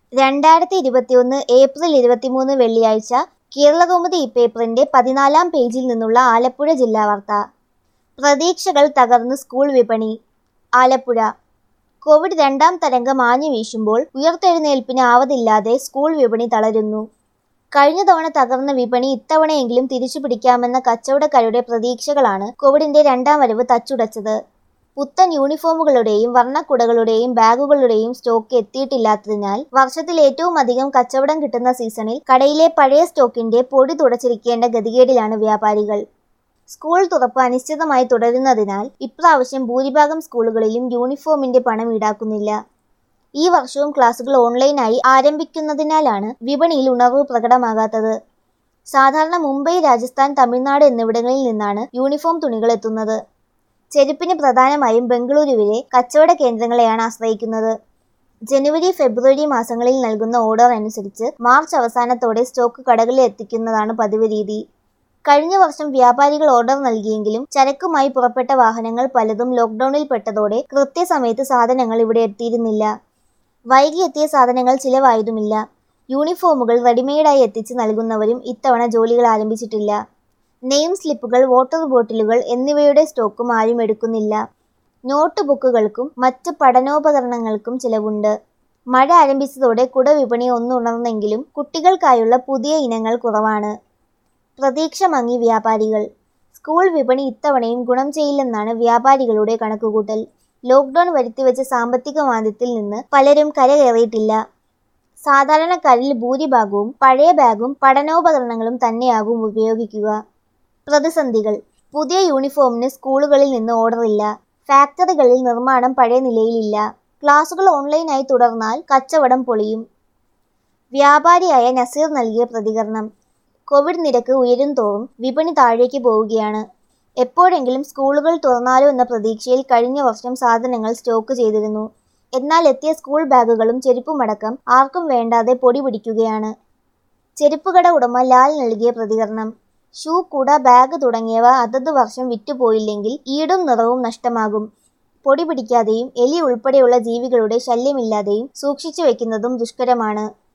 രണ്ടായിരത്തി ഇരുപത്തിയൊന്ന് ഏപ്രിൽ ഇരുപത്തിമൂന്ന് വെള്ളിയാഴ്ച കേരളകൗമുദി ഇപ്പേപ്പറിന്റെ പതിനാലാം പേജിൽ നിന്നുള്ള ആലപ്പുഴ ജില്ലാ വാർത്ത പ്രതീക്ഷകൾ തകർന്ന് സ്കൂൾ വിപണി ആലപ്പുഴ കോവിഡ് രണ്ടാം തരംഗം ആഞ്ഞു വീശുമ്പോൾ ഉയർത്തെഴുന്നേൽപ്പിന് ആവതില്ലാതെ സ്കൂൾ വിപണി തളരുന്നു കഴിഞ്ഞ തവണ തകർന്ന വിപണി ഇത്തവണയെങ്കിലും തിരിച്ചു പിടിക്കാമെന്ന കച്ചവടക്കാരുടെ പ്രതീക്ഷകളാണ് കോവിഡിന്റെ രണ്ടാം വരവ് തച്ചുടച്ചത് പുത്തൻ യൂണിഫോമുകളുടെയും വർണ്ണക്കുടകളുടെയും ബാഗുകളുടെയും സ്റ്റോക്ക് എത്തിയിട്ടില്ലാത്തതിനാൽ വർഷത്തിൽ ഏറ്റവും അധികം കച്ചവടം കിട്ടുന്ന സീസണിൽ കടയിലെ പഴയ സ്റ്റോക്കിന്റെ പൊടി തുടച്ചിരിക്കേണ്ട ഗതികേടിലാണ് വ്യാപാരികൾ സ്കൂൾ തുറപ്പ് അനിശ്ചിതമായി തുടരുന്നതിനാൽ ഇപ്രാവശ്യം ഭൂരിഭാഗം സ്കൂളുകളിലും യൂണിഫോമിന്റെ പണം ഈടാക്കുന്നില്ല ഈ വർഷവും ക്ലാസുകൾ ഓൺലൈനായി ആരംഭിക്കുന്നതിനാലാണ് വിപണിയിൽ ഉണർവ് പ്രകടമാകാത്തത് സാധാരണ മുംബൈ രാജസ്ഥാൻ തമിഴ്നാട് എന്നിവിടങ്ങളിൽ നിന്നാണ് യൂണിഫോം തുണികൾ എത്തുന്നത് ചെരുപ്പിന് പ്രധാനമായും ബംഗളൂരുവിലെ കച്ചവട കേന്ദ്രങ്ങളെയാണ് ആശ്രയിക്കുന്നത് ജനുവരി ഫെബ്രുവരി മാസങ്ങളിൽ നൽകുന്ന ഓർഡർ അനുസരിച്ച് മാർച്ച് അവസാനത്തോടെ സ്റ്റോക്ക് കടകളിൽ എത്തിക്കുന്നതാണ് പതിവ് രീതി കഴിഞ്ഞ വർഷം വ്യാപാരികൾ ഓർഡർ നൽകിയെങ്കിലും ചരക്കുമായി പുറപ്പെട്ട വാഹനങ്ങൾ പലതും ലോക്ക്ഡൌണിൽ പെട്ടതോടെ കൃത്യസമയത്ത് സാധനങ്ങൾ ഇവിടെ എത്തിയിരുന്നില്ല വൈകി എത്തിയ സാധനങ്ങൾ ചിലവായതുമില്ല യൂണിഫോമുകൾ റെഡിമെയ്ഡായി എത്തിച്ച് നൽകുന്നവരും ഇത്തവണ ജോലികൾ ആരംഭിച്ചിട്ടില്ല നെയിം സ്ലിപ്പുകൾ വാട്ടർ ബോട്ടിലുകൾ എന്നിവയുടെ സ്റ്റോക്കും ആരും എടുക്കുന്നില്ല നോട്ട് ബുക്കുകൾക്കും മറ്റ് പഠനോപകരണങ്ങൾക്കും ചിലവുണ്ട് മഴ ആരംഭിച്ചതോടെ കുട വിപണി ഒന്നുണർന്നെങ്കിലും കുട്ടികൾക്കായുള്ള പുതിയ ഇനങ്ങൾ കുറവാണ് പ്രതീക്ഷ മങ്ങി വ്യാപാരികൾ സ്കൂൾ വിപണി ഇത്തവണയും ഗുണം ചെയ്യില്ലെന്നാണ് വ്യാപാരികളുടെ കണക്കുകൂട്ടൽ ലോക്ക്ഡൌൺ വരുത്തിവെച്ച സാമ്പത്തിക മാന്ദ്യത്തിൽ നിന്ന് പലരും കരകയറിയിട്ടില്ല സാധാരണക്കാരിൽ ഭൂരിഭാഗവും പഴയ ബാഗും പഠനോപകരണങ്ങളും തന്നെയാകും ഉപയോഗിക്കുക പ്രതിസന്ധികൾ പുതിയ യൂണിഫോമിന് സ്കൂളുകളിൽ നിന്ന് ഓർഡറില്ല ഫാക്ടറികളിൽ നിർമ്മാണം പഴയ നിലയിലില്ല ക്ലാസുകൾ ഓൺലൈനായി തുടർന്നാൽ കച്ചവടം പൊളിയും വ്യാപാരിയായ നസീർ നൽകിയ പ്രതികരണം കോവിഡ് നിരക്ക് ഉയരും തോറും വിപണി താഴേക്ക് പോവുകയാണ് എപ്പോഴെങ്കിലും സ്കൂളുകൾ തുറന്നാലോ എന്ന പ്രതീക്ഷയിൽ കഴിഞ്ഞ വർഷം സാധനങ്ങൾ സ്റ്റോക്ക് ചെയ്തിരുന്നു എന്നാൽ എത്തിയ സ്കൂൾ ബാഗുകളും ചെരുപ്പുമടക്കം ആർക്കും വേണ്ടാതെ പൊടി പിടിക്കുകയാണ് ചെരുപ്പുകട ഉടമ ലാൽ നൽകിയ പ്രതികരണം ഷൂ കുട ബാഗ് തുടങ്ങിയവ അതത് വർഷം വിറ്റുപോയില്ലെങ്കിൽ ഈടും നിറവും നഷ്ടമാകും പൊടി പിടിക്കാതെയും എലി ഉൾപ്പെടെയുള്ള ജീവികളുടെ ശല്യമില്ലാതെയും സൂക്ഷിച്ചു വെക്കുന്നതും ദുഷ്കരമാണ്